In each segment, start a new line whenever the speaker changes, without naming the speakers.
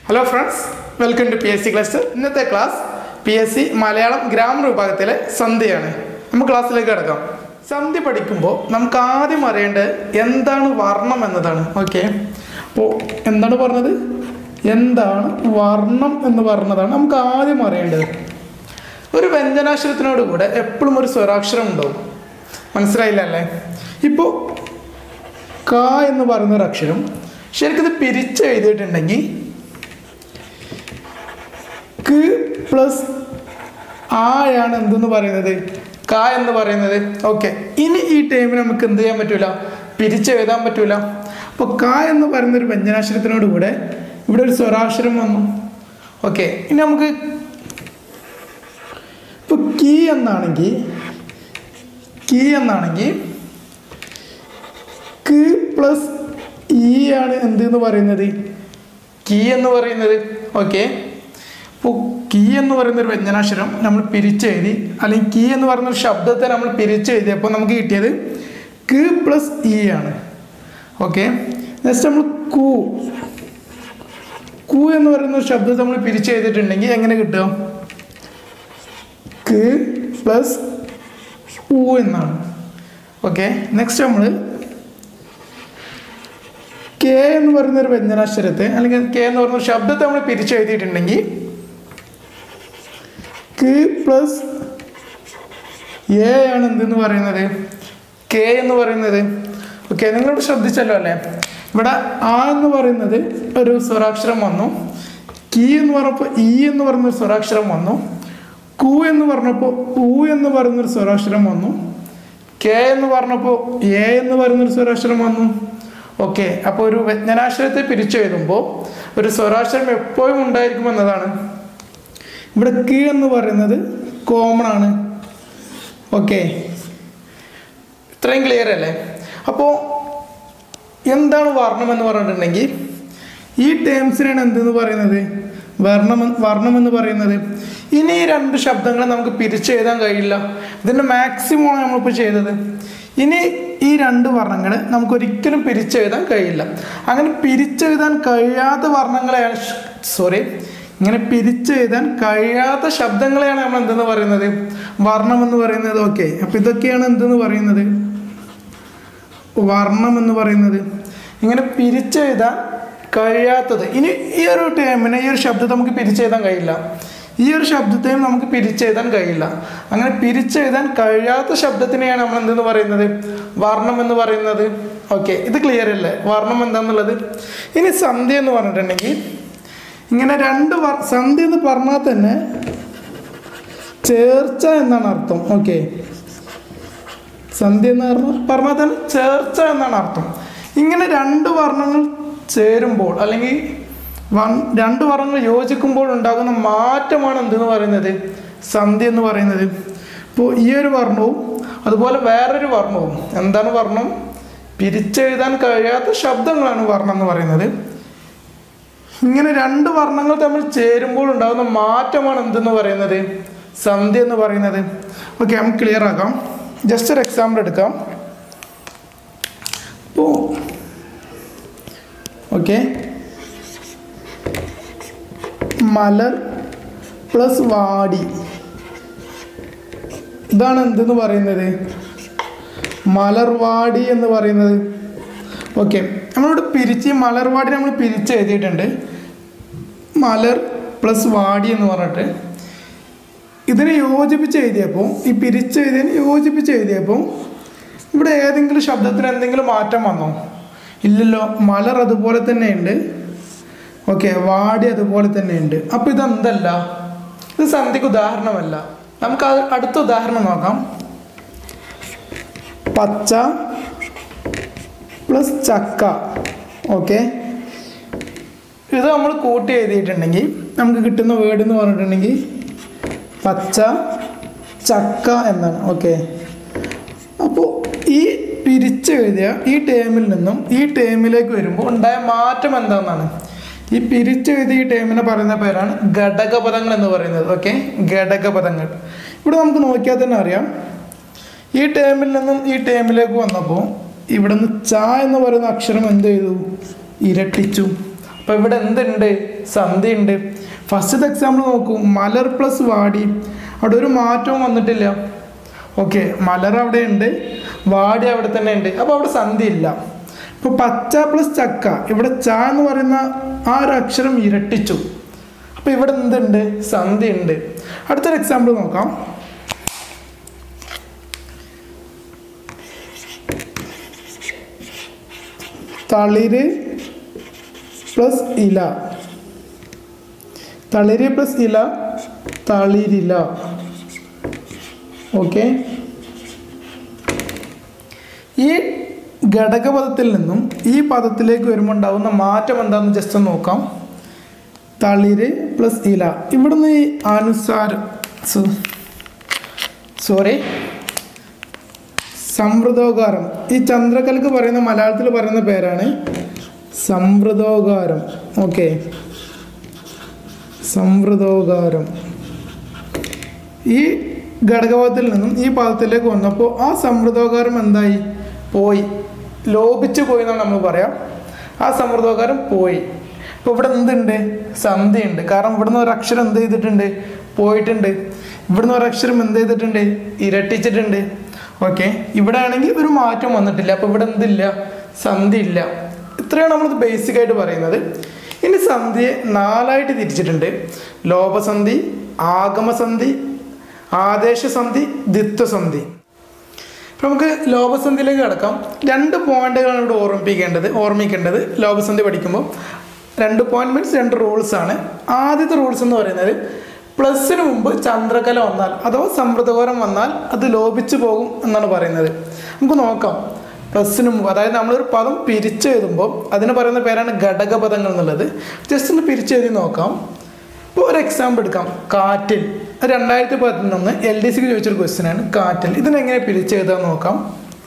hello friends welcome to P S C class ഇന്നത്തെ class P S C Malayalam grammar വിഭാഗത്തിലെ സന്ധ്യയാണ് നമുക്ക് ക്ലാസ്സിലേക്ക് കിടക്കാം സന്ധ്യ പഠിക്കുമ്പോൾ നമുക്ക് ആദ്യം അറിയേണ്ടത് എന്താണ് വർണ്ണം എന്നതാണ് ഓക്കെ അപ്പോൾ എന്താണ് പറഞ്ഞത് എന്താണ് വർണ്ണം എന്ന് പറഞ്ഞതാണ് നമുക്ക് ആദ്യം അറിയേണ്ടത് ഒരു വ്യഞ്ജനാക്ഷരത്തിനോട് കൂടെ എപ്പോഴും ഒരു സ്വരാക്ഷരം ഉണ്ടാവും മനസ്സിലായില്ല അല്ലേ ഇപ്പോൾ ക എന്ന് പറയുന്ന ഒരു അക്ഷരം ശരിക്കും ഇത് പിരിച്ച് എഴുതിയിട്ടുണ്ടെങ്കിൽ ക്ക് പ്ലസ് ആയാണ് എന്തെന്ന് പറയുന്നത് ക എന്ന് പറയുന്നത് ഓക്കെ ഇനി ഈ ടൈമിൽ നമുക്ക് എന്ത് ചെയ്യാൻ പറ്റൂല പിരിച്ച് എഴുതാൻ പറ്റൂല അപ്പോൾ ക എന്ന് പറയുന്ന ഒരു വ്യഞ്ജനാക്ഷരത്തിനോട് കൂടെ ഇവിടെ ഒരു സ്വരാക്ഷരം വന്നു ഓക്കെ ഇനി നമുക്ക് ഇപ്പോൾ കീ എന്നാണെങ്കിൽ കീ എന്നാണെങ്കിൽ ക്ക് പ്ലസ് ഇ ആണ് എന്ത് എന്ന് പറയുന്നത് കീ എന്ന് പറയുന്നത് ഓക്കെ ഇപ്പോൾ കീ എന്ന് പറയുന്ന ഒരു വ്യഞ്ജനാക്ഷരം നമ്മൾ പിരിച്ചെഴുതി അല്ലെങ്കിൽ കീ എന്ന് പറയുന്ന ഒരു ശബ്ദത്തെ നമ്മൾ പിരിച്ചെഴുതിയപ്പോൾ നമുക്ക് കിട്ടിയത് ക്ക് പ്ലസ് ഇ ആണ് ഓക്കെ നെക്സ്റ്റ് നമ്മൾ കൂ കൂ എന്ന് പറയുന്ന ഒരു ശബ്ദത്തെ നമ്മൾ പിരിച്ചെഴുതിയിട്ടുണ്ടെങ്കിൽ എങ്ങനെ കിട്ടുക ക്ക് പ്ലസ് ഉ എന്നാണ് ഓക്കെ നെക്സ്റ്റ് നമ്മൾ കെ എന്ന് പറയുന്ന ഒരു വ്യഞ്ജനാക്ഷരത്തെ അല്ലെങ്കിൽ കെ എന്ന് പറയുന്ന ഒരു ശബ്ദത്തെ നമ്മൾ പിരിച്ചെഴുതിയിട്ടുണ്ടെങ്കിൽ ക്ക് പ്ലസ് എ ആണ് എന്തെന്ന് പറയുന്നത് കെ എന്ന് പറയുന്നത് ഓക്കെ നിങ്ങൾ ശ്രദ്ധിച്ചല്ലോ അല്ലേ ഇവിടെ ആ എന്ന് പറയുന്നത് ഒരു സ്വരാക്ഷരം വന്നു കി എന്ന് പറഞ്ഞപ്പോൾ ഇ എന്ന് പറയുന്ന ഒരു സ്വരാക്ഷരം വന്നു കു എന്ന് പറഞ്ഞപ്പോൾ ഉ എന്ന് പറയുന്ന ഒരു സ്വരാക്ഷരം വന്നു കെ എന്ന് പറഞ്ഞപ്പോൾ എ എന്ന് പറയുന്ന ഒരു സ്വരാക്ഷരം വന്നു ഓക്കെ അപ്പോൾ ഒരു വ്യഞ്ജനാക്ഷരത്തെ പിരിച്ചെഴുതുമ്പോൾ ഒരു സ്വരാക്ഷരം എപ്പോഴും ഉണ്ടായിരിക്കും എന്നതാണ് ഇവിടെ കീ എന്ന് പറയുന്നത് കോമൺ ആണ് ഓക്കെ ഇത്രയും ക്ലിയർ അല്ലേ അപ്പോൾ എന്താണ് വർണ്ണം എന്ന് പറഞ്ഞിട്ടുണ്ടെങ്കിൽ ഈ ടേംസിനാണ് എന്തെന്ന് പറയുന്നത് വർണ്ണം വർണ്ണം എന്ന് പറയുന്നത് ഇനി ഈ രണ്ട് ശബ്ദങ്ങൾ നമുക്ക് പിരിച്ചെഴുതാൻ കഴിയില്ല ഇതിൻ്റെ മാക്സിമമാണ് നമ്മളിപ്പോൾ ചെയ്തത് ഇനി ഈ രണ്ട് വർണ്ണങ്ങൾ നമുക്കൊരിക്കലും പിരിച്ചെഴുതാൻ കഴിയില്ല അങ്ങനെ പിരിച്ചെഴുതാൻ കഴിയാത്ത വർണ്ണങ്ങളെയാണ് സോറി ഇങ്ങനെ പിരിച്ചെഴുതാൻ കഴിയാത്ത ശബ്ദങ്ങളെയാണ് നമ്മൾ എന്തെന്ന് പറയുന്നത് വർണ്ണം എന്ന് പറയുന്നത് ഓക്കെ അപ്പം ഇതൊക്കെയാണ് എന്തെന്ന് പറയുന്നത് വർണ്ണം എന്ന് പറയുന്നത് ഇങ്ങനെ പിരിച്ചെഴുതാൻ കഴിയാത്തത് ഇനി ഈ ഒരു ടേമിനെ ഈ ഒരു ശബ്ദത്തെ നമുക്ക് പിരിച്ചെഴുതാൻ കഴിയില്ല ഈ ഒരു ശബ്ദത്തെയും നമുക്ക് പിരിച്ചെഴുതാൻ കഴിയില്ല അങ്ങനെ പിരിച്ചെഴുതാൻ കഴിയാത്ത ശബ്ദത്തിനെയാണ് നമ്മൾ എന്തെന്ന് പറയുന്നത് വർണ്ണം എന്ന് പറയുന്നത് ഓക്കെ ഇത് ക്ലിയർ അല്ലേ വർണ്ണം എന്താണെന്നുള്ളത് ഇനി സന്ധ്യ എന്ന് പറഞ്ഞിട്ടുണ്ടെങ്കിൽ ഇങ്ങനെ രണ്ട് വർ സന്ധ്യ എന്ന് പറഞ്ഞാൽ തന്നെ ചേർച്ച എന്നാണ് അർത്ഥം ഓക്കെ സന്ധ്യ എന്ന് പറഞ്ഞാൽ പറഞ്ഞാൽ തന്നെ ചേർച്ച എന്നാണ് അർത്ഥം ഇങ്ങനെ രണ്ട് വർണ്ണങ്ങൾ ചേരുമ്പോൾ അല്ലെങ്കിൽ വൺ രണ്ട് വർണ്ണങ്ങൾ യോജിക്കുമ്പോൾ ഉണ്ടാകുന്ന മാറ്റമാണ് എന്തെന്ന് പറയുന്നത് സന്ധ്യ എന്ന് പറയുന്നത് ഇപ്പോൾ ഈ ഒരു വർണ്ണവും അതുപോലെ വേറൊരു വർണ്ണവും എന്താണ് വർണ്ണം പിരിച്ചെഴുതാൻ കഴിയാത്ത ശബ്ദങ്ങളാണ് വർണ്ണം എന്ന് പറയുന്നത് ഇങ്ങനെ രണ്ട് വർണ്ണങ്ങൾ തമ്മിൽ ചേരുമ്പോൾ ഉണ്ടാകുന്ന മാറ്റമാണ് എന്തെന്ന് പറയുന്നത് സന്ധ്യ എന്ന് പറയുന്നത് ഓക്കെ നമുക്ക് ക്ലിയർ ആക്കാം ജസ്റ്റ് ഒരു എക്സാമ്പിൾ എടുക്കാം ഇപ്പോൾ ഓക്കെ മലർ പ്ലസ് വാടി ഇതാണ് എന്തെന്ന് പറയുന്നത് മലർവാടി എന്ന് പറയുന്നത് ഓക്കെ നമ്മളിവിടെ പിരിച്ച് മലർവാടി നമ്മൾ പിരിച്ച് എഴുതിയിട്ടുണ്ട് മലർ പ്ലസ് വാടി എന്ന് പറഞ്ഞിട്ട് ഇതിനെ യോജിപ്പിച്ച് എഴുതിയപ്പോൾ ഈ പിരിച്ച് എഴുതിയതിന് യോജിപ്പിച്ച് എഴുതിയപ്പോൾ ഇവിടെ ഏതെങ്കിലും ശബ്ദത്തിന് എന്തെങ്കിലും മാറ്റം വന്നോ ഇല്ലല്ലോ മലർ അതുപോലെ തന്നെ ഉണ്ട് ഓക്കെ വാടി അതുപോലെ തന്നെ ഉണ്ട് അപ്പോൾ ഇതെന്തല്ല ഇത് സന്ധിക്ക് ഉദാഹരണമല്ല നമുക്ക് അത് അടുത്ത ഉദാഹരണം നോക്കാം പച്ച പ്ലസ് ചക്ക ഓക്കെ ഇത് നമ്മൾ കൂട്ടി എഴുതിയിട്ടുണ്ടെങ്കിൽ നമുക്ക് കിട്ടുന്ന വേർഡ് എന്ന് പറഞ്ഞിട്ടുണ്ടെങ്കിൽ പച്ച ചക്ക എന്നാണ് ഓക്കെ അപ്പോൾ ഈ പിരിച്ചെഴുതിയ ഈ ടേമിൽ നിന്നും ഈ ടേമിലേക്ക് വരുമ്പോൾ ഉണ്ടായ മാറ്റം എന്താണെന്നാണ് ഈ പിരിച്ചെഴുതിയ ഈ ടേമിനെ പറയുന്ന പേരാണ് ഘടകപദങ്ങൾ എന്ന് പറയുന്നത് ഓക്കെ ഘടകപദങ്ങൾ ഇവിടെ നമുക്ക് നോക്കിയാൽ തന്നെ അറിയാം ഈ ടേമിൽ നിന്നും ഈ ടേമിലേക്ക് വന്നപ്പോൾ ഇവിടെ നിന്ന് ച എന്ന് പറയുന്ന അക്ഷരം എന്ത് ചെയ്തു ഇരട്ടിച്ചു അപ്പോൾ ഇവിടെ എന്തുണ്ട് സന്ധി ഉണ്ട് ഫസ്റ്റത്തെ എക്സാമ്പിൾ നോക്കൂ മലർ പ്ലസ് വാടി അവിടെ ഒരു മാറ്റവും വന്നിട്ടില്ല ഓക്കെ മലർ അവിടെ ഉണ്ട് വാടി അവിടെ തന്നെ ഉണ്ട് അപ്പോൾ അവിടെ സന്ധി ഇല്ല ഇപ്പോൾ പച്ച പ്ലസ് ചക്ക ഇവിടെ ച എന്ന് പറയുന്ന ആ ഒരു അക്ഷരം ഇരട്ടിച്ചു അപ്പോൾ ഇവിടെ എന്തുണ്ട് സന്ധി ഉണ്ട് അടുത്തൊരു എക്സാമ്പിൾ നോക്കാം തളിര് പ്ലസ് ഇല തളിര് പ്ലസ് ഇല തളിരില ഓക്കെ ഈ ഘടകപദത്തിൽ നിന്നും ഈ പദത്തിലേക്ക് വരുമ്പോൾ ഉണ്ടാകുന്ന മാറ്റം എന്താണെന്ന് ജസ്റ്റ് ഒന്ന് നോക്കാം തളിര് പ്ലസ് ഇല ഇവിടുന്ന് ഈ അനുസാരം സോറി സമൃദ്ധോകാരം ഈ ചന്ദ്രകലക്ക് പറയുന്ന മലയാളത്തിൽ പറയുന്ന പേരാണ് സമൃദ്ധോകാരം ഓക്കെ സമൃദ്ധോകാരം ഈ ഘടകപദത്തിൽ നിന്നും ഈ പദത്തിലേക്ക് വന്നപ്പോൾ ആ സമൃദ്ധോകാരം എന്തായി പോയി ലോപിച്ചു പോയി എന്നാണ് നമ്മൾ പറയാം ആ സമൃദ്ധോകാരം പോയി അപ്പോൾ ഇവിടെ എന്തുണ്ട് സന്ധി ഉണ്ട് കാരണം ഇവിടുന്ന് ഒരു അക്ഷരം എന്ത് ചെയ്തിട്ടുണ്ട് പോയിട്ടുണ്ട് ഇവിടുന്ന് ഒരു അക്ഷരം എന്ത് ചെയ്തിട്ടുണ്ട് ഇരട്ടിച്ചിട്ടുണ്ട് ഓക്കെ ഇവിടെ ആണെങ്കിൽ ഒരു മാറ്റം വന്നിട്ടില്ല അപ്പോൾ ഇവിടെ എന്തില്ല സന്ധി ഇല്ല ഇത്രയാണ് നമ്മൾ ബേസിക് ആയിട്ട് പറയുന്നത് ഇനി സന്ധിയെ നാലായിട്ട് തിരിച്ചിട്ടുണ്ട് ലോപസന്ധി ആഗമസന്ധി ആദേശസന്ധി ദ്വിത്വസന്ധി അപ്പോൾ നമുക്ക് ലോപസന്ധിയിലേക്ക് കിടക്കാം രണ്ട് പോയിന്റുകളാണ് ഇവിടെ ഓർമ്മിപ്പിക്കേണ്ടത് ഓർമ്മിക്കേണ്ടത് ലോപസന്ധി പഠിക്കുമ്പോൾ രണ്ട് പോയിന്റ് മീൻസ് രണ്ട് റൂൾസ് ആണ് ആദ്യത്തെ റൂൾസ് എന്ന് പറയുന്നത് പ്ലസിന് മുമ്പ് ചന്ദ്രകല വന്നാൽ അഥവാ സമൃദ്ധകോരം വന്നാൽ അത് ലോപിച്ചു പോകും എന്നാണ് പറയുന്നത് നമുക്ക് നോക്കാം പ്ലസിന് മുമ്പ് അതായത് നമ്മളൊരു പദം പിരിച്ചെഴുതുമ്പോൾ അതിന് പറയുന്ന പേരാണ് ഘടകപദങ്ങൾ എന്നുള്ളത് ജസ്റ്റ് ഒന്ന് പിരിച്ചെഴുതി നോക്കാം ഇപ്പോൾ ഒരു എക്സാമ്പിൾ എടുക്കാം കാറ്റിൽ രണ്ടായിരത്തി പതിനൊന്ന് എൽ ഡി സിക്ക് ചോദിച്ചൊരു ക്വസ്റ്റ്യൻ ആണ് കാറ്റിൽ ഇതിനെങ്ങനെ പിരിച്ചെഴുതാൻ നോക്കാം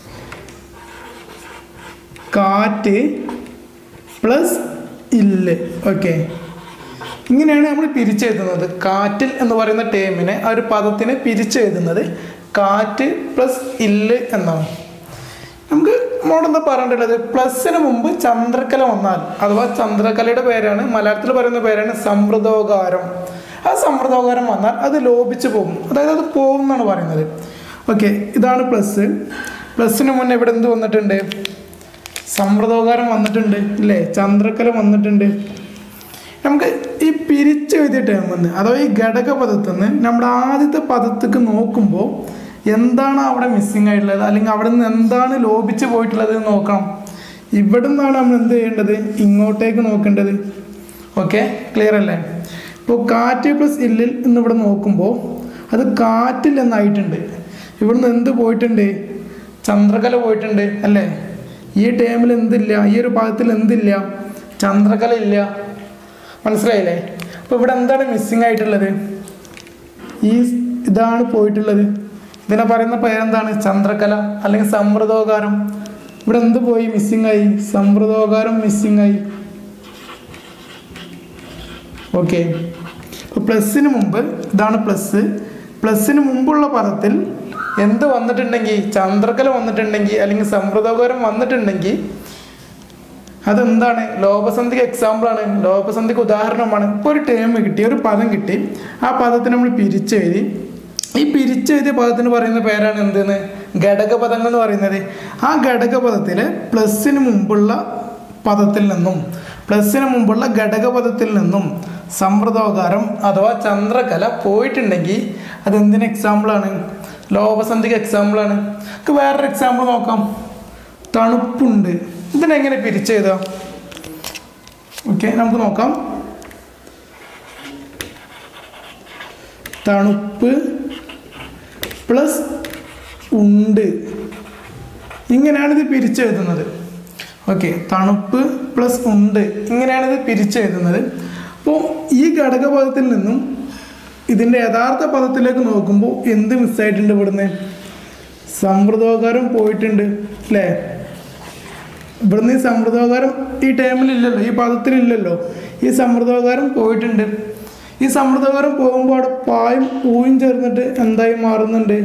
കാറ്റ് പ്ലസ് ഇല്ല് ഓക്കെ ഇങ്ങനെയാണ് നമ്മൾ പിരിച്ചെഴുതുന്നത് കാറ്റിൽ എന്ന് പറയുന്ന ടേമിനെ ആ ഒരു പദത്തിനെ പിരിച്ചെഴുതുന്നത് കാറ്റ് പ്ലസ് ഇല്ല് എന്നാണ് നമുക്ക് നമ്മളോട് എന്താ പറയേണ്ടത് പ്ലസിന് മുമ്പ് ചന്ദ്രക്കല വന്നാൽ അഥവാ ചന്ദ്രക്കലയുടെ പേരാണ് മലയാളത്തിൽ പറയുന്ന പേരാണ് സമൃദ്ധോകാരം ആ സമൃദ്ധോകാരം വന്നാൽ അത് ലോപിച്ചു പോകും അതായത് അത് പോകും എന്നാണ് പറയുന്നത് ഓക്കെ ഇതാണ് പ്ലസ് പ്ലസിന് മുന്നേ ഇവിടെ എന്ത് വന്നിട്ടുണ്ട് സമൃദ്ധോകാരം വന്നിട്ടുണ്ട് ഇല്ലേ ചന്ദ്രക്കല വന്നിട്ടുണ്ട് നമുക്ക് ഈ പിരിച്ചെഴുതിയ ടേം വന്ന് അഥവാ ഈ ഘടക പദത്തിൽ നിന്ന് നമ്മുടെ ആദ്യത്തെ പദത്തേക്ക് നോക്കുമ്പോൾ എന്താണ് അവിടെ മിസ്സിങ് ആയിട്ടുള്ളത് അല്ലെങ്കിൽ അവിടെ നിന്ന് എന്താണ് ലോപിച്ച് പോയിട്ടുള്ളത് എന്ന് നോക്കണം ഇവിടെ നിന്നാണ് നമ്മൾ എന്ത് ചെയ്യേണ്ടത് ഇങ്ങോട്ടേക്ക് നോക്കേണ്ടത് ഓക്കെ ക്ലിയർ അല്ലേ ഇപ്പോൾ കാറ്റ് പ്ലസ് ഇല്ലിൽ എന്നിവിടെ നോക്കുമ്പോൾ അത് കാറ്റിൽ എന്നായിട്ടുണ്ട് ഇവിടുന്ന് എന്ത് പോയിട്ടുണ്ട് ചന്ദ്രകല പോയിട്ടുണ്ട് അല്ലേ ഈ ടേമിൽ എന്തില്ല ഈ ഒരു ഭാഗത്തിൽ എന്തില്ല ചന്ദ്രകല ഇല്ല മനസ്സിലായില്ലേ അപ്പോൾ ഇവിടെ എന്താണ് മിസ്സിങ് ആയിട്ടുള്ളത് ഈ ഇതാണ് പോയിട്ടുള്ളത് ഇതിനെ പറയുന്ന പേരെന്താണ് ചന്ദ്രകല അല്ലെങ്കിൽ സമൃദ്ധോകാരം ഇവിടെ എന്ത് പോയി മിസ്സിങ് ആയി സമൃദ്ധോകാരം മിസ്സിങ് ആയി ഓക്കെ അപ്പോൾ പ്ലസ്സിന് മുമ്പ് ഇതാണ് പ്ലസ് പ്ലസ്സിന് മുമ്പുള്ള പദത്തിൽ എന്ത് വന്നിട്ടുണ്ടെങ്കിൽ ചന്ദ്രകല വന്നിട്ടുണ്ടെങ്കിൽ അല്ലെങ്കിൽ സമൃദ്ധോകാരം വന്നിട്ടുണ്ടെങ്കിൽ അതെന്താണ് ലോപസന്ധിക്ക് എക്സാമ്പിളാണ് ലോപസന്ധിക്ക് ഉദാഹരണമാണ് ഇപ്പോൾ ഒരു ടേം കിട്ടി ഒരു പദം കിട്ടി ആ പദത്തിന് നമ്മൾ പിരിച്ചെഴുതി ഈ പിരിച്ചെഴുതിയ പദത്തിന് പറയുന്ന പേരാണ് എന്തെന്ന് ഘടകപദങ്ങൾ എന്ന് പറയുന്നത് ആ ഘടകപദത്തിൽ പ്ലസ്സിന് മുമ്പുള്ള പദത്തിൽ നിന്നും പ്ലസ്സിന് മുമ്പുള്ള ഘടകപദത്തിൽ നിന്നും സമ്പ്രദോകാരം അഥവാ ചന്ദ്രകല പോയിട്ടുണ്ടെങ്കിൽ അതെന്തിന് എക്സാമ്പിളാണ് ലോപസന്ധിക്ക് എക്സാമ്പിളാണ് നമുക്ക് വേറൊരു എക്സാമ്പിൾ നോക്കാം തണുപ്പുണ്ട് ഇതിനെങ്ങനെ പിരിച്ചെഴുതാം ഓക്കെ നമുക്ക് നോക്കാം തണുപ്പ് പ്ലസ് ഉണ്ട് ഇങ്ങനെയാണ് ഇത് പിരിച്ചെഴുതുന്നത് ഓക്കെ തണുപ്പ് പ്ലസ് ഉണ്ട് ഇങ്ങനെയാണ് ഇത് പിരിച്ചെഴുതുന്നത് അപ്പോൾ ഈ ഘടകപദത്തിൽ നിന്നും ഇതിൻ്റെ യഥാർത്ഥ പദത്തിലേക്ക് നോക്കുമ്പോൾ എന്ത് മിസ്സായിട്ടുണ്ട് ഇവിടുന്ന് സമൃദ്ധോകാരം പോയിട്ടുണ്ട് അല്ലേ ഇവിടുന്ന് ഈ സമൃദ്ധോകാരം ഈ ടൈമിലില്ലല്ലോ ഈ പദത്തിലില്ലല്ലോ ഈ സമൃദ്ധോകാരം പോയിട്ടുണ്ട് ഈ സമൃദ്ധോകാരം പോകുമ്പോൾ അവിടെ പായും പൂയും ചേർന്നിട്ട് എന്തായി മാറുന്നുണ്ട്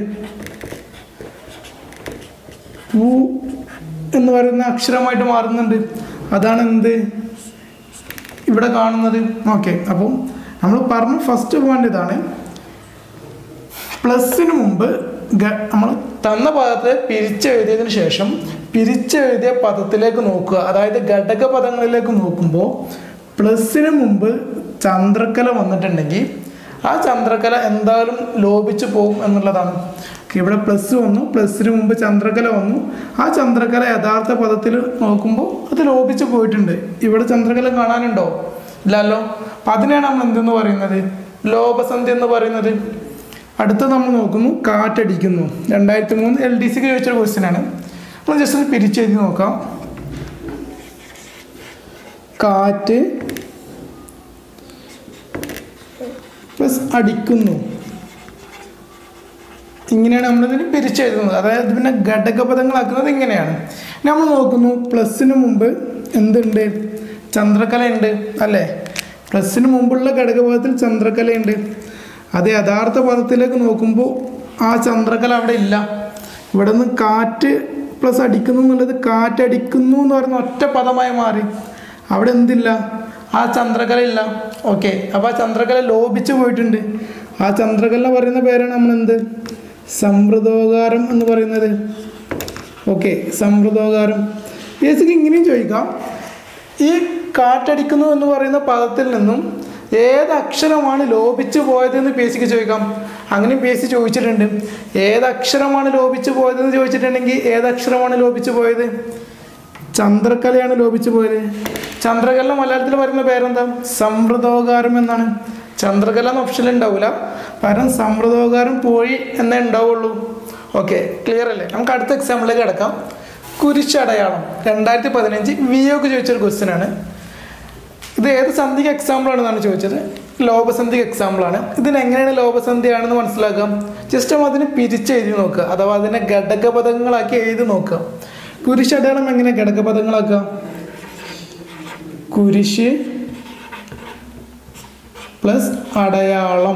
പൂ എന്ന് പറയുന്ന അക്ഷരമായിട്ട് മാറുന്നുണ്ട് അതാണ് എന്ത് ഇവിടെ കാണുന്നത് ഓക്കെ അപ്പം നമ്മൾ പറഞ്ഞ ഫസ്റ്റ് പോയിന്റ് ഇതാണ് പ്ലസിന് മുമ്പ് നമ്മൾ തന്ന പദത്തെ പിരിച്ചെഴുതിയതിന് ശേഷം പിരിച്ചെഴുതിയ പദത്തിലേക്ക് നോക്കുക അതായത് ഘടക പദങ്ങളിലേക്ക് നോക്കുമ്പോൾ പ്ലസിന് മുമ്പ് ചന്ദ്രക്കല വന്നിട്ടുണ്ടെങ്കിൽ ആ ചന്ദ്രക്കല എന്തായാലും ലോപിച്ചു പോകും എന്നുള്ളതാണ് ഇവിടെ പ്ലസ് വന്നു പ്ലസിന് മുമ്പ് ചന്ദ്രക്കല വന്നു ആ ചന്ദ്രക്കല യഥാർത്ഥ പദത്തിൽ നോക്കുമ്പോൾ അത് ലോപിച്ചു പോയിട്ടുണ്ട് ഇവിടെ ചന്ദ്രക്കല കാണാനുണ്ടോ ഇല്ലല്ലോ അപ്പം അതിനെയാണ് നമ്മൾ എന്തെന്ന് പറയുന്നത് ലോപസന്ധി എന്ന് പറയുന്നത് അടുത്ത നമ്മൾ നോക്കുന്നു കാറ്റടിക്കുന്നു രണ്ടായിരത്തി മൂന്ന് എൽ ഡി സിക്ക് ചോദിച്ചൊരു ക്വസ്റ്റ്യൻ ആണ് നമ്മൾ ജസ്റ്റ് ഒന്ന് പിരിച്ചെഴുതി നോക്കാം കാറ്റ് പ്ലസ് അടിക്കുന്നു ഇങ്ങനെയാണ് നമ്മളിതിന് പിരിച്ചെഴുതുന്നത് അതായത് പിന്നെ ഘടകപദങ്ങളാക്കുന്നത് ഇങ്ങനെയാണ് നമ്മൾ നോക്കുന്നു പ്ലസിന് മുമ്പ് എന്തുണ്ട് ചന്ദ്രക്കല ഉണ്ട് അല്ലേ പ്ലസിന് മുമ്പുള്ള ഘടകപദത്തിൽ ചന്ദ്രക്കലയുണ്ട് അത് യഥാർത്ഥ പദത്തിലേക്ക് നോക്കുമ്പോൾ ആ ചന്ദ്രകല അവിടെ ഇല്ല ഇവിടെ നിന്ന് കാറ്റ് പ്ലസ് അടിക്കുന്നു എന്നുള്ളത് കാറ്റടിക്കുന്നു എന്ന് പറയുന്ന ഒറ്റ പദമായി മാറി അവിടെ എന്തില്ല ആ ചന്ദ്രകല ഇല്ല ഓക്കെ അപ്പോൾ ആ ചന്ദ്രകല ലോപിച്ചു പോയിട്ടുണ്ട് ആ ചന്ദ്രകല പറയുന്ന പേരാണ് നമ്മൾ എന്ത് സമൃദ്ധോകാരം എന്ന് പറയുന്നത് ഓക്കെ സമൃദ്ധോകാരം ബേസിക് ഇങ്ങനെയും ചോദിക്കാം ഈ കാറ്റടിക്കുന്നു എന്ന് പറയുന്ന പദത്തിൽ നിന്നും ഏത് അക്ഷരമാണ് ലോപിച്ചു പോയതെന്ന് പി എസ് സിക്ക് ചോദിക്കാം അങ്ങനെ പി എസ് സി ചോദിച്ചിട്ടുണ്ട് ഏത് അക്ഷരമാണ് ലോപിച്ചു പോയതെന്ന് ചോദിച്ചിട്ടുണ്ടെങ്കിൽ ഏത് അക്ഷരമാണ് ലോപിച്ചു പോയത് ചന്ദ്രകലയാണ് ലോപിച്ചു പോയത് ചന്ദ്രകല മലയാളത്തിൽ പറയുന്ന പേരെന്താ സമൃദ്ധോകാരം എന്നാണ് ചന്ദ്രകല എന്ന ഓപ്ഷൻ ഉണ്ടാവില്ല പകരം സമൃദ്ധോകാരം പോയി എന്നേ ഉണ്ടാവുള്ളൂ ഓക്കെ ക്ലിയർ അല്ലേ നമുക്ക് അടുത്ത എക്സാമ്പിളിലേക്ക് കിടക്കാം കുരിശടയാളം രണ്ടായിരത്തി പതിനഞ്ച് വിയോക്ക് ചോദിച്ചൊരു ക്വസ്റ്റ്യൻ ആണ് ഇത് ഏത് സന്ധിക്ക് എക്സാമ്പിൾ ആണെന്നാണ് ചോദിച്ചത് ലോപസന്ധിക്ക് എക്സാമ്പിൾ ആണ് ഇതിന് എങ്ങനെയാണ് ലോപസന്ധി ആണെന്ന് മനസ്സിലാക്കാം ജസ്റ്റ് നമ്മൾ അതിനെ പിരിച്ചെഴുതി നോക്കുക അഥവാ അതിനെ ഘടകപദങ്ങളാക്കി എഴുതി നോക്കുക കുരിശടയാളം എങ്ങനെ ഘടകപദങ്ങളാക്കുക കുരിശ് പ്ലസ് അടയാളം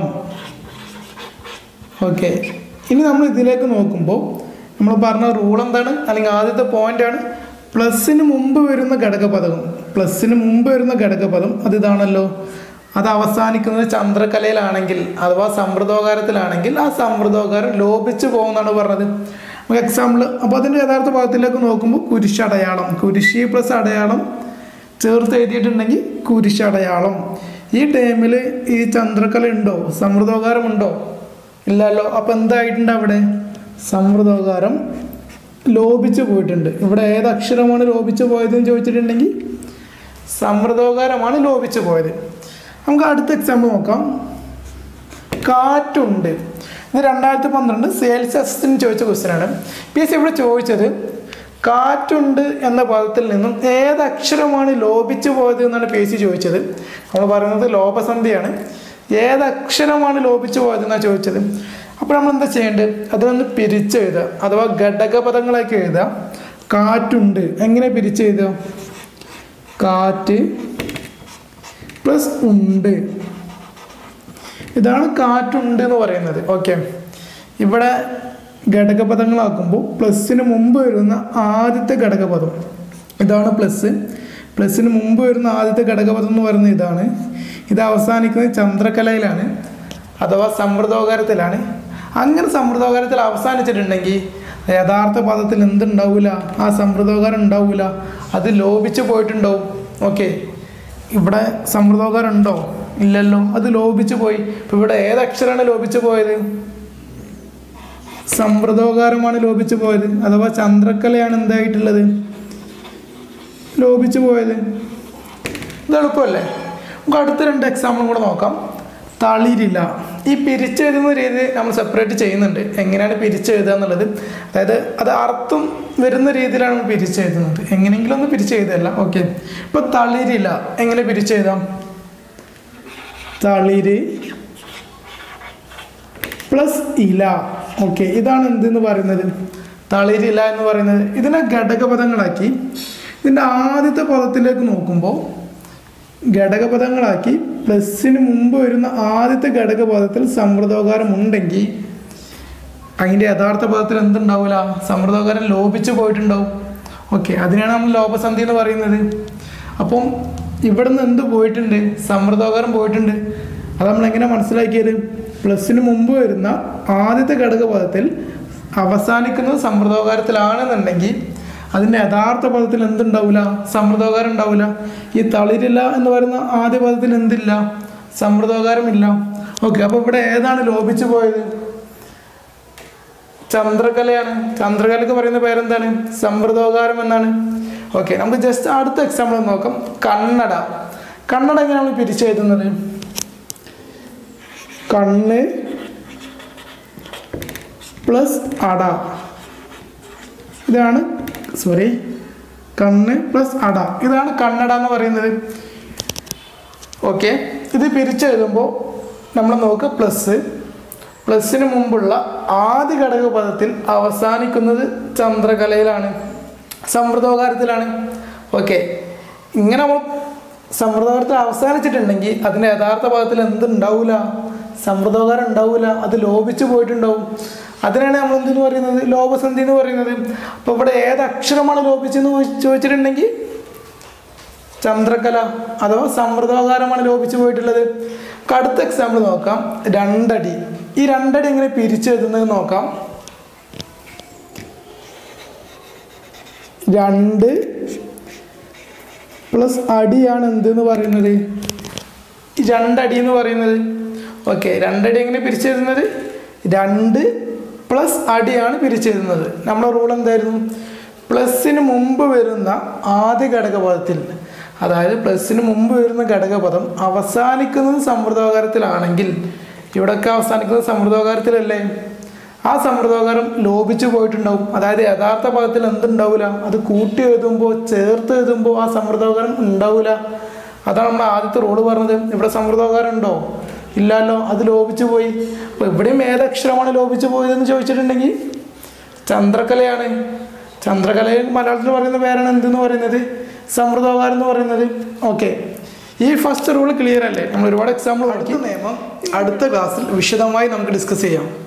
ഓക്കെ ഇനി നമ്മൾ ഇതിലേക്ക് നോക്കുമ്പോൾ നമ്മൾ പറഞ്ഞ റൂൾ എന്താണ് അല്ലെങ്കിൽ ആദ്യത്തെ പോയിന്റ് ആണ് പ്ലസിന് മുമ്പ് വരുന്ന ഘടകപദം പ്ലസിന് മുമ്പ് വരുന്ന ഘടകപദം അത് ഇതാണല്ലോ അത് അവസാനിക്കുന്നത് ചന്ദ്രകലയിലാണെങ്കിൽ അഥവാ സമൃദ്ധോകാരത്തിലാണെങ്കിൽ ആ സമൃദ്ധോകാരം ലോപിച്ചു പോകുമെന്നാണ് പറഞ്ഞത് നമുക്ക് എക്സാമ്പിൾ അപ്പോൾ അതിൻ്റെ യഥാർത്ഥ ഭാഗത്തിലേക്ക് നോക്കുമ്പോൾ കുരിശടയാളം കുരിശി പ്ലസ് അടയാളം ചേർത്ത് എഴുതിയിട്ടുണ്ടെങ്കിൽ കുരിശടയാളം ഈ ടൈമിൽ ഈ ചന്ദ്രകല ഉണ്ടോ സമൃദ്ധോകാരം ഉണ്ടോ ഇല്ലല്ലോ അപ്പം എന്തായിട്ടുണ്ട് അവിടെ സമൃദ്ധോകാരം ലോപിച്ചു പോയിട്ടുണ്ട് ഇവിടെ ഏത് അക്ഷരമാണ് ലോപിച്ചു പോയതെന്ന് ചോദിച്ചിട്ടുണ്ടെങ്കിൽ സമൃദ്ധോകാരമാണ് ലോപിച്ചു പോയത് നമുക്ക് അടുത്ത എക്സാമ്പിൾ നോക്കാം കാറ്റുണ്ട് ഇത് രണ്ടായിരത്തി പന്ത്രണ്ട് സെയിൽസ് അസിസ്റ്റന്റ് ചോദിച്ച ക്വസ്റ്റ്യൻ ആണ് പി എസ് സി ഇവിടെ ചോദിച്ചത് കാറ്റുണ്ട് എന്ന പദത്തിൽ നിന്നും ഏത് അക്ഷരമാണ് ലോപിച്ചു പോയത് എന്നാണ് പി എസ് സി ചോദിച്ചത് നമ്മൾ പറയുന്നത് ലോപസന്ധിയാണ് ഏത് അക്ഷരമാണ് ലോപിച്ചു പോയത് എന്നാണ് ചോദിച്ചത് അപ്പോൾ നമ്മൾ എന്താ ചെയ്യേണ്ടത് അതൊന്ന് പിരിച്ചെഴുതുക അഥവാ ഘടകപദങ്ങളാക്കി എഴുതുക കാറ്റുണ്ട് എങ്ങനെ പിരിച്ചെഴുതുക കാറ്റ് പ്ലസ് ഉണ്ട് ഇതാണ് കാറ്റുണ്ട് എന്ന് പറയുന്നത് ഓക്കെ ഇവിടെ ഘടകപദങ്ങളാക്കുമ്പോൾ പ്ലസ്സിന് മുമ്പ് വരുന്ന ആദ്യത്തെ ഘടകപദം ഇതാണ് പ്ലസ് പ്ലസ്സിന് മുമ്പ് വരുന്ന ആദ്യത്തെ ഘടകപദം എന്ന് പറയുന്നത് ഇതാണ് ഇത് അവസാനിക്കുന്നത് ചന്ദ്രകലയിലാണ് അഥവാ സമൃദ്ധോകാരത്തിലാണ് അങ്ങനെ സമൃദ്ധോകാരത്തിൽ അവസാനിച്ചിട്ടുണ്ടെങ്കിൽ യഥാർത്ഥ പദത്തിൽ എന്തുണ്ടാവില്ല ആ സമൃദ്ധോകാരം ഉണ്ടാവില്ല അത് ലോപിച്ചു പോയിട്ടുണ്ടാവും ഓക്കെ ഇവിടെ സമൃദ്ധോകാരം ഉണ്ടോ ഇല്ലല്ലോ അത് ലോപിച്ചു പോയി ഇപ്പം ഇവിടെ ഏത് അക്ഷരമാണ് ലോപിച്ചു പോയത് സമൃദ്ധോകാരമാണ് ലോപിച്ചു പോയത് അഥവാ ചന്ദ്രക്കലയാണ് എന്തായിട്ടുള്ളത് ലോപിച്ചു പോയത് ഇത് എളുപ്പമല്ലേ നമുക്ക് അടുത്ത രണ്ട് എക്സാമ്പിളും കൂടെ നോക്കാം തളിരില്ല ഈ പിരിച്ചെഴുതുന്ന രീതി നമ്മൾ സെപ്പറേറ്റ് ചെയ്യുന്നുണ്ട് എങ്ങനെയാണ് പിരിച്ചെഴുതുക എന്നുള്ളത് അതായത് അത് അർത്ഥം വരുന്ന രീതിയിലാണ് നമ്മൾ പിരിച്ചെഴുതുന്നത് എങ്ങനെയെങ്കിലും ഒന്ന് പിരിച്ചെഴുതല്ല ഓക്കെ ഇപ്പോൾ തളിരില്ല എങ്ങനെ പിരിച്ചെഴുതാം തളിര് പ്ലസ് ഇല ഓക്കെ ഇതാണ് എന്തെന്ന് പറയുന്നത് തളിരില എന്ന് പറയുന്നത് ഇതിനെ ഘടകപദങ്ങളാക്കി ഇതിൻ്റെ ആദ്യത്തെ പദത്തിലേക്ക് നോക്കുമ്പോൾ ഘടകപദങ്ങളാക്കി പ്ലസ്സിന് മുമ്പ് വരുന്ന ആദ്യത്തെ ഘടകപദത്തിൽ സമൃദ്ധോകാരം ഉണ്ടെങ്കിൽ അതിൻ്റെ യഥാർത്ഥ പദത്തിൽ എന്തുണ്ടാവില്ല സമൃദ്ധോകാരം ലോപിച്ചു പോയിട്ടുണ്ടാവും ഓക്കെ അതിനാണ് നമ്മൾ ലോപസന്ധി എന്ന് പറയുന്നത് അപ്പം ഇവിടുന്ന് എന്ത് പോയിട്ടുണ്ട് സമ്മർദ്ദോകാരം പോയിട്ടുണ്ട് അത് നമ്മൾ എങ്ങനെ മനസ്സിലാക്കിയത് പ്ലസിന് മുമ്പ് വരുന്ന ആദ്യത്തെ ഘടകപദത്തിൽ അവസാനിക്കുന്നത് സമ്മർദ്ദോകാരത്തിലാണെന്നുണ്ടെങ്കിൽ അതിൻ്റെ യഥാർത്ഥ പദത്തിൽ എന്തുണ്ടാവില്ല സമ്മർദ്ദോകാരം ഉണ്ടാവില്ല ഈ തളിരില്ല എന്ന് പറയുന്ന ആദ്യ പദത്തിൽ എന്തില്ല സമ്മർദ്ദോകാരമില്ല ഓക്കെ അപ്പോൾ ഇവിടെ ഏതാണ് ലോപിച്ചു പോയത് ചന്ദ്രകലയാണ് ചന്ദ്രകലക്ക് പറയുന്ന പേരെന്താണ് സമ്പ്രദോകാരം എന്നാണ് ഓക്കെ നമുക്ക് ജസ്റ്റ് അടുത്ത എക്സാമ്പിൾ നോക്കാം കന്നഡ കന്നഡ എങ്ങനെ നമ്മൾ പിരിച്ചെഴുതുന്നത് കണ്ണ് പ്ലസ് അട ഇതാണ് സോറി കണ്ണ് പ്ലസ് അട ഇതാണ് കന്നഡ എന്ന് പറയുന്നത് ഓക്കെ ഇത് പിരിച്ചെഴുതുമ്പോൾ നമ്മൾ നോക്കുക പ്ലസ് പ്ലസിന് മുമ്പുള്ള ആദ്യ ഘടക പദത്തിൽ അവസാനിക്കുന്നത് ചന്ദ്രകലയിലാണ് സമ്പ്രദോകാരത്തിലാണ് ഓക്കെ ഇങ്ങനെ നമ്മൾ സമ്പ്രദോകാരത്തിൽ അവസാനിച്ചിട്ടുണ്ടെങ്കിൽ അതിൻ്റെ യഥാർത്ഥ പദത്തിൽ എന്തുണ്ടാവില്ല സമ്പ്രദോകാരം ഉണ്ടാവില്ല അത് ലോപിച്ചു പോയിട്ടുണ്ടാവും അതിനാണ് നമ്മൾ എന്തെന്ന് പറയുന്നത് ലോപസന്ധി എന്ന് പറയുന്നത് അപ്പോൾ ഇവിടെ ഏത് അക്ഷരമാണ് ലോപിച്ചെന്ന് ചോദിച്ച് ചോദിച്ചിട്ടുണ്ടെങ്കിൽ ചന്ദ്രകല അഥവാ സമ്പ്രദോകാരമാണ് ലോപിച്ചു പോയിട്ടുള്ളത് നമുക്ക് അടുത്ത എക്സാമ്പിൾ നോക്കാം രണ്ടടി ഈ രണ്ടടി എങ്ങനെ പിരിച്ചെഴുതുന്നത് നോക്കാം രണ്ട് പ്ലസ് അടിയാണ് എന്തെന്ന് പറയുന്നത് ഈ രണ്ടടി എന്ന് പറയുന്നത് ഓക്കെ രണ്ടടി എങ്ങനെ പിരിച്ചെഴുതുന്നത് രണ്ട് പ്ലസ് അടിയാണ് പിരിച്ചെഴുതുന്നത് നമ്മുടെ റൂൾ എന്തായിരുന്നു പ്ലസിന് മുമ്പ് വരുന്ന ആദ്യ ഘടകപദത്തിൽ അതായത് പ്ലസിന് മുമ്പ് വരുന്ന ഘടകപദം അവസാനിക്കുന്നത് സമ്പ്രദോകാരത്തിലാണെങ്കിൽ ഇവിടെയൊക്കെ അവസാനിക്കുന്നത് സമ്പ്രദോകാരത്തിലല്ലേ ആ സമ്പ്രദോകാരം ലോപിച്ചു പോയിട്ടുണ്ടാവും അതായത് യഥാർത്ഥ പദത്തിൽ എന്തുണ്ടാവില്ല അത് കൂട്ടി എഴുതുമ്പോൾ ചേർത്ത് എഴുതുമ്പോൾ ആ സമ്പ്രദോകാരം ഉണ്ടാവില്ല അതാണ് നമ്മൾ ആദ്യത്തെ റോള് പറഞ്ഞത് ഇവിടെ സമ്പ്രദോകാരം ഉണ്ടോ ഇല്ലല്ലോ അത് ലോപിച്ചു പോയി അപ്പോൾ ഇവിടെയും ഏതക്ഷരമാണ് ലോപിച്ചു പോയതെന്ന് ചോദിച്ചിട്ടുണ്ടെങ്കിൽ ചന്ദ്രകലയാണ് ചന്ദ്രകലയിൽ മലയാളത്തിൽ പറയുന്ന പേരാണ് എന്തെന്ന് പറയുന്നത് സമ്പ്രദോകാരം എന്ന് പറയുന്നത് ഓക്കെ ഈ ഫസ്റ്റ് റൂൾ ക്ലിയർ അല്ലേ നമ്മൾ ഒരുപാട് എക്സാമ്പിൾ അടുത്ത നിയമം അടുത്ത ക്ലാസ്സിൽ വിശദമായി നമുക്ക് ഡിസ്കസ് ചെയ്യാം